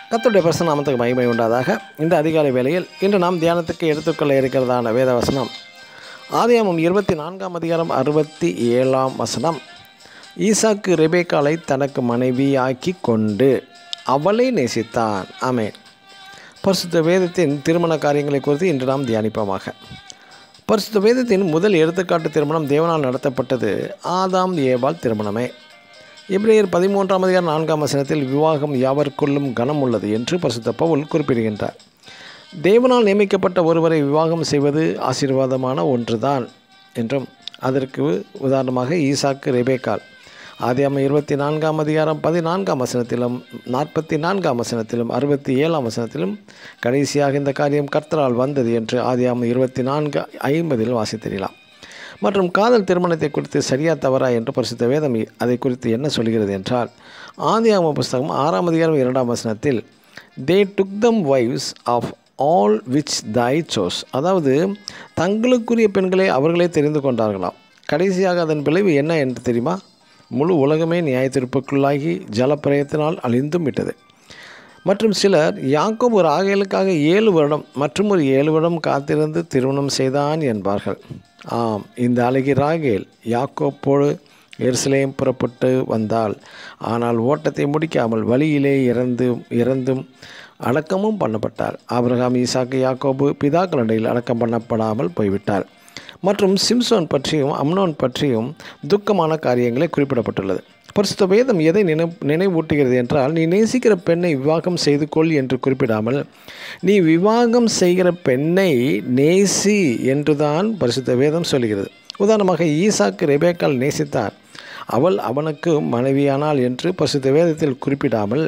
கர்த்தருடைய பிரசன நாமத்துக்கு மகிமை உண்டாதாக இந்த அதிகாலை வேளையில் இன்று நாம் தியானத்துக்கு எடுத்துக்கொள்ள இருக்கிறதான வேத வசனம் ஆதியாமம் இருபத்தி நான்காம் அதிகாரம் அறுபத்தி ஏழாம் வசனம் ஈசாக்கு ரெபேக்காலை தனக்கு மனைவியாக்கி கொண்டு அவளை நேசித்தான் ஆமென் பரிசுத்த வேதத்தின் திருமண காரியங்களை குறித்து இன்று நாம் தியானிப்போமாக பரிசுத்த வேதத்தின் முதல் எடுத்துக்காட்டு திருமணம் தேவனால் நடத்தப்பட்டது ஆதாம் ஏபால் திருமணமே எபிரேயர் பதிமூன்றாம் அதிகாரம் நான்காம் வசனத்தில் விவாகம் யாவருக்குள்ளும் கனம் உள்ளது என்று பரிசுத்த பவுல் குறிப்பிடுகின்றார் தேவனால் நியமிக்கப்பட்ட ஒருவரை விவாகம் செய்வது ஆசீர்வாதமான ஒன்றுதான் என்றும் அதற்கு உதாரணமாக ஈசாக்கு ரெபேக்கால் ஆதியாம இருபத்தி நான்காம் அதிகாரம் பதினான்காம் வசனத்திலும் நாற்பத்தி நான்காம் வசனத்திலும் அறுபத்தி ஏழாம் வசனத்திலும் கடைசியாக இந்த காரியம் கர்த்தரால் வந்தது என்று ஆதியாம இருபத்தி நான்கு ஐம்பதில் வாசித்திரலாம் மற்றும் காதல் திருமணத்தை குறித்து சரியா தவறா என்று பரிசுத்த வேதம் அதை குறித்து என்ன சொல்கிறது என்றால் ஆதியாம புஸ்தகம் ஆறாம் அதிகாரம் இரண்டாம் வசனத்தில் they took them wives of all which they chose அதாவது தங்களுக்குரிய பெண்களை அவர்களே தெரிந்து கொண்டார்களாம் கடைசியாக அதன் விளைவு என்ன என்று தெரியுமா முழு உலகமே நியாயத்திருப்புக்குள்ளாகி ஜலப்பிரயத்தினால் அழிந்தும் விட்டது மற்றும் சிலர் யாக்கோப் ஒரு ஆகையலுக்காக ஏழு வருடம் மற்றும் ஒரு ஏழு வருடம் காத்திருந்து திருமணம் செய்தான் என்பார்கள் ஆம் இந்த அழகி ராகேல் யாக்கோப்போடு எருசலேம் புறப்பட்டு வந்தாள் ஆனால் ஓட்டத்தை முடிக்காமல் வழியிலே இறந்தும் இறந்தும் அடக்கமும் பண்ணப்பட்டார் ஆபிரகாம் ஈசாக்கு யாக்கோபு பிதாக்களிடையில் அடக்கம் பண்ணப்படாமல் போய்விட்டார் மற்றும் சிம்சோன் பற்றியும் அம்னோன் பற்றியும் துக்கமான காரியங்களே குறிப்பிடப்பட்டுள்ளது பரிசுத்த வேதம் எதை நினை நினைவூட்டுகிறது என்றால் நீ நேசிக்கிற பெண்ணை விவாகம் செய்து கொள் என்று குறிப்பிடாமல் நீ விவாகம் செய்கிற பெண்ணை நேசி என்றுதான் பரிசுத்த வேதம் சொல்கிறது உதாரணமாக ஈசாக்கு ரெபேக்கால் நேசித்தார் அவள் அவனுக்கு மனைவியானாள் என்று பரிசுத்த வேதத்தில் குறிப்பிடாமல்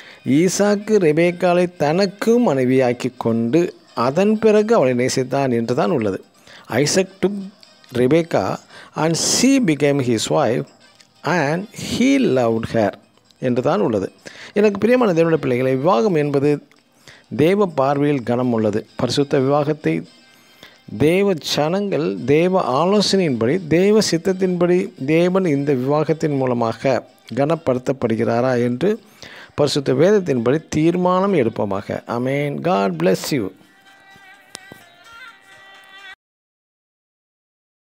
ஈசாக்கு ரெபேக்காலை தனக்கு மனைவியாக்கி கொண்டு அதன் பிறகு அவளை நேசித்தான் என்று தான் உள்ளது Isaac took Rebekah and she became his wife and he loved her என்று தான் உள்ளது எனக்கு பிரியமான தேவனுடைய பிள்ளைகளை விவாகம் என்பது தேவ பார்வையில் கனம் உள்ளது பரிசுத்த விவாகத்தை தேவ சனங்கள் தேவ ஆலோசனையின்படி தேவ சித்தத்தின்படி தேவன் இந்த விவாகத்தின் மூலமாக கனப்படுத்தப்படுகிறாரா என்று பரிசுத்த வேதத்தின்படி தீர்மானம் எடுப்போமாக அமேன் காட் பிளஸ் யூ